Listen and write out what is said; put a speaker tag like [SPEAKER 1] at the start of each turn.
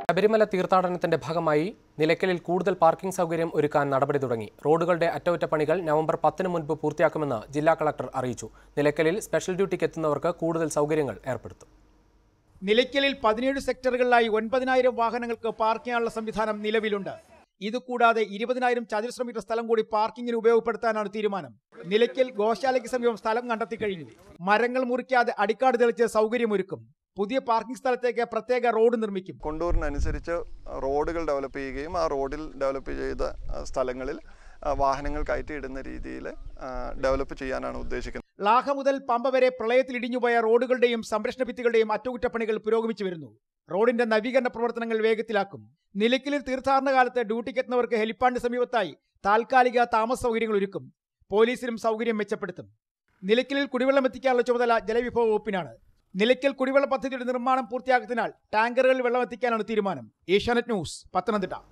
[SPEAKER 1] ശബരിമല തീർത്ഥാടനത്തിന്റെ ഭാഗമായി നിലയ്ക്കലിൽ കൂടുതൽ പാർക്കിംഗ് സൗകര്യം ഒരുക്കാൻ നടപടി തുടങ്ങി റോഡുകളുടെ അറ്റകുറ്റപ്പണികൾ നവംബർ പത്തിന് മുൻപ് പൂർത്തിയാക്കുമെന്ന് ജില്ലാ കളക്ടർ അറിയിച്ചു നിലയ്ക്കലിൽ സ്പെഷ്യൽ ഡ്യൂട്ടിക്ക് എത്തുന്നവർക്ക് കൂടുതൽ സൗകര്യങ്ങൾ ഏർപ്പെടുത്തും
[SPEAKER 2] നിലയ്ക്കലിൽ പതിനേഴ് സെക്ടറുകളിലായി ഒൻപതിനായിരം വാഹനങ്ങൾക്ക് പാർക്ക് ചെയ്യാനുള്ള സംവിധാനം നിലവിലുണ്ട് ഇതുകൂടാതെ ഇരുപതിനായിരം ചതുരശ്ര മീറ്റർ സ്ഥലം കൂടി പാർക്കിങ്ങിന് ഉപയോഗപ്പെടുത്താനാണ് തീരുമാനം നിലയ്ക്കൽ ഗോശാലയ്ക്ക് സമീപം സ്ഥലം കണ്ടെത്തി കഴിഞ്ഞു മരങ്ങൾ മുറിക്കാതെ അടിക്കാട് തെളിച്ച് സൗകര്യമൊരുക്കും പുതിയ പാർക്കിംഗ് സ്ഥലത്തേക്ക് പ്രത്യേക റോഡ് നിർമ്മിക്കും
[SPEAKER 3] കൊണ്ടൂരിനനുസരിച്ച് റോഡുകൾ ഡെവലപ്പ് ചെയ്യുകയും ആ റോഡിൽ ഡെവലപ്പ് ചെയ്ത ആ, സ്ഥലങ്ങളിൽ ആ, വാഹനങ്ങൾ കയറ്റിയിടുന്ന രീതിയിൽ ഡെവലപ്പ് ചെയ്യാനാണ് ഉദ്ദേശിക്കുന്നത്
[SPEAKER 2] ലാഹ മുതൽ പമ്പ വരെ പ്രളയത്തിൽ ഇടിഞ്ഞുപോയ റോഡുകളുടെയും സംരക്ഷണ ഭിത്തികളുടെയും അറ്റകുറ്റപ്പണികൾ പുരോഗമിച്ചു വരുന്നു റോഡിന്റെ നവീകരണ പ്രവർത്തനങ്ങൾ വേഗത്തിലാക്കും നിലയ്ക്കലിൽ തീർത്ഥാടന കാലത്ത് ഡ്യൂട്ടിക്കെത്തുന്നവർക്ക് ഹെലിപ്പാഡിന് സമീപത്തായി താൽക്കാലിക താമസ സൗകര്യങ്ങൾ ഒരുക്കും പോലീസിനും സൗകര്യം മെച്ചപ്പെടുത്തും നിലയ്ക്കലിൽ കുടിവെള്ളം എത്തിക്കാനുള്ള ചുമതല ജലവിഭവ വകുപ്പിനാണ് നിലയ്ക്കൽ കുടിവെള്ള പദ്ധതിയുടെ നിർമ്മാണം പൂർത്തിയാക്കുന്നതിനാൽ ടാങ്കറുകളിൽ വെള്ളം എത്തിക്കാനാണ് തീരുമാനം ഏഷ്യാനെറ്റ് ന്യൂസ് പത്തനംതിട്ട